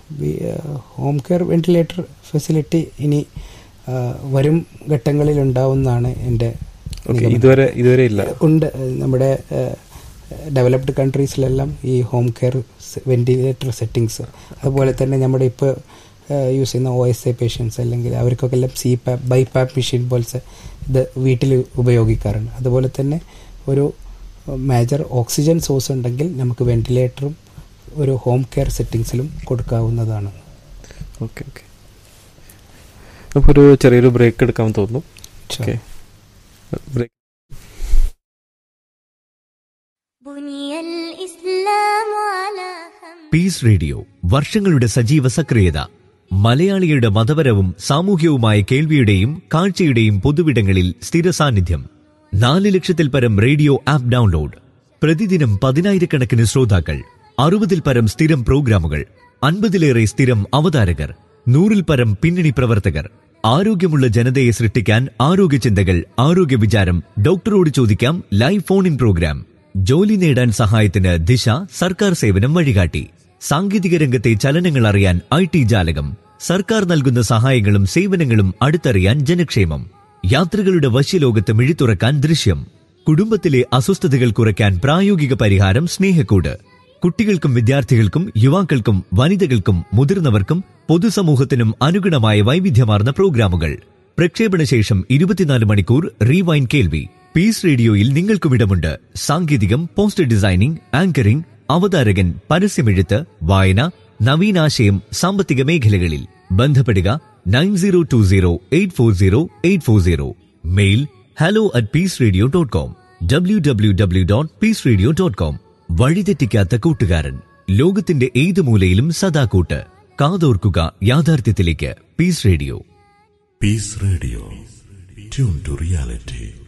ഹോം കെയർ വെന്റിലേറ്റർ ഫെസിലിറ്റി ഇനി ആ, വരും ഘട്ടങ്ങളിൽ ഉണ്ടാവുമെന്നാണ് എൻ്റെ ഓക്കെ നിഗമനം. ഇതുവരെ ഇതുവരെ ഇല്ല ഉണ്ട് നമ്മുടെ ഡെവലപ്ഡ് കൺട്രീസിലെല്ലാം ഈ ഹോം കെയർ വെന്റിലേറ്റർ സെറ്റിങ്സ് അതുപോലെ തന്നെ നമ്മുടെ ഇപ്പോൾ യൂസ് ചെയ്യുന്ന ഒ എസ് എ പേഷ്യൻസ് അല്ലെങ്കിൽ അവർക്കൊക്കെ എല്ലാം CPAP BiPAP machine പോലത്തെ ഇത് വീട്ടിൽ ഉപയോഗിക്കാറുണ്ട് അതുപോലെ തന്നെ ഒരു മേജർ ഓക്സിജൻ സോഴ്സ് ഉണ്ടെങ്കിൽ നമുക്ക് വെന്റിലേറ്ററും ഒരു ഹോം കെയർ സെറ്റിങ്സിലും കൊടുക്കാവുന്നതാണ് ഓക്കെ ഓക്കെ നമുക്കൊരു ചെറിയൊരു ബ്രേക്ക് എടുക്കാൻ തോന്നുന്നു ഓക്കെ ബ്രേക്ക് بني الإسلام على خمس പീസ് റേഡിയോ വർഷങ്ങളുടെ സജീവ സക്രിയത മലയാളിയുടെ മതപരവും സാമൂഹ്യവുമായ കേൾവിയുടെയും കാഴ്ചയുടെയും പൊതുവിടങ്ങളിൽ സ്ഥിര സാന്നിധ്യം നാല് ലക്ഷത്തിൽ പരം റേഡിയോ ആപ്പ് ഡൗൺലോഡ് പ്രതിദിനം പതിനായിരക്കണക്കിന് ശ്രോതാക്കൾ അറുപതിൽ പരം സ്ഥിരം പ്രോഗ്രാമുകൾ അൻപതിലേറെ സ്ഥിരം അവതാരകർ നൂറിൽ പരം പിന്നണി പ്രവർത്തകർ ആരോഗ്യമുള്ള ജനതയെ സൃഷ്ടിക്കാൻ ആരോഗ്യ ചിന്തകൾ ആരോഗ്യ വിചാരം ഡോക്ടറോട് ചോദിക്കാം ലൈവ് ഫോൺ ഇൻ പ്രോഗ്രാം ജോലി നേടാൻ സഹായത്തിന് ദിശ സർക്കാർ സേവനം വഴികാട്ടി സാങ്കേതിക രംഗത്തെ ചലനങ്ങൾ അറിയാൻ ഐ ടി ജാലകം സർക്കാർ നൽകുന്ന സഹായങ്ങളും സേവനങ്ങളും അടുത്തറിയാൻ ജനക്ഷേമം യാത്രകളുടെ വശ്യലോകത്ത് മിഴിത്തുറക്കാൻ ദൃശ്യം കുടുംബത്തിലെ അസ്വസ്ഥതകൾ കുറയ്ക്കാൻ പ്രായോഗിക പരിഹാരം സ്നേഹക്കൂട് കുട്ടികൾക്കും വിദ്യാർത്ഥികൾക്കും യുവാക്കൾക്കും വനിതകൾക്കും മുതിർന്നവർക്കും പൊതുസമൂഹത്തിനും അനുഗുണമായ വൈവിധ്യമാർന്ന പ്രോഗ്രാമുകൾ പ്രക്ഷേപണ ശേഷം ഇരുപത്തിനാല് മണിക്കൂർ റീവൈൻ കേൾവി പീസ് റേഡിയോയിൽ നിങ്ങൾക്കും ഇടമുണ്ട് സാങ്കേതികം പോസ്റ്റർ ഡിസൈനിംഗ് ആങ്കറിംഗ് അവതാരകൻ പരസ്യമെഴുത്ത് വായന നവീനാശയം സാമ്പത്തിക മേഖലകളിൽ ബന്ധപ്പെടുക nine zero two zero eight four zero eight four zero mail hello at Peace Radio dot com W W W dot Peace Radio dot com വഴിതെറ്റിക്കാത്ത കൂട്ടുകാരൻ ലോകത്തിന്റെ ഏത് മൂലയിലും സദാ കൂട്ട് കാതോർക്കുക യാഥാർത്ഥ്യത്തിലേക്ക് Peace Radio Peace Radio. Tune to reality.